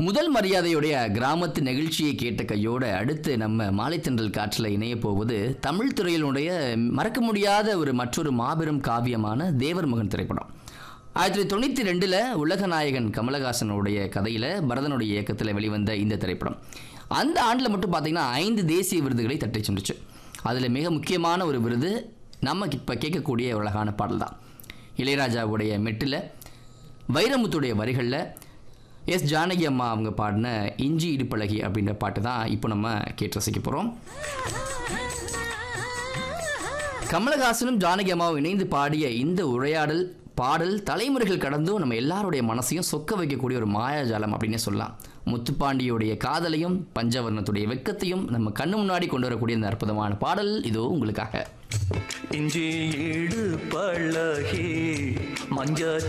முதல் மரியாதையுடைய கிராமத்து நிகழ்ச்சியை கேட்ட கையோட அடுத்து நம்ம மாலைத்தன்றல் காற்றில் இணைய போவது தமிழ் துறையினுடைய மறக்க முடியாத ஒரு மற்றொரு மாபெரும் காவியமான தேவர் மகன் திரைப்படம் ஆயிரத்தி தொள்ளாயிரத்தி தொண்ணூற்றி ரெண்டில் உலகநாயகன் கமலஹாசனுடைய கதையில் பரதனுடைய இயக்கத்தில் வெளிவந்த இந்த திரைப்படம் அந்த ஆண்டில் மட்டும் பார்த்தீங்கன்னா ஐந்து தேசிய விருதுகளை தட்டி சென்றுச்சு அதில் மிக முக்கியமான ஒரு விருது நம்ம இப்போ கேட்கக்கூடிய ஒரு அழகான பாடல் தான் இளையராஜாவுடைய மெட்டில் வைரமுத்துடைய வரிகளில் எஸ் ஜானகி அம்மா அவங்க பாடின இஞ்சி இடுப்பழகி அப்படின்ற பாட்டு தான் இப்போ நம்ம கேட்டு ரசிக்க போகிறோம் கமலஹாசனும் ஜானகி அம்மாவும் இணைந்து பாடிய இந்த உரையாடல் பாடல் தலைமுறைகள் கடந்தும் நம்ம எல்லாருடைய மனசையும் சொக்க வைக்கக்கூடிய ஒரு மாயாஜாலம் அப்படின்னே சொல்லலாம் முத்துப்பாண்டியுடைய காதலையும் பஞ்சவர்ணத்துடைய வெக்கத்தையும் நம்ம கண்ணு முன்னாடி கொண்டு வரக்கூடிய இந்த அற்புதமான பாடல் இதோ உங்களுக்காக இஞ்சி ஈடு பழகி மஞ்ச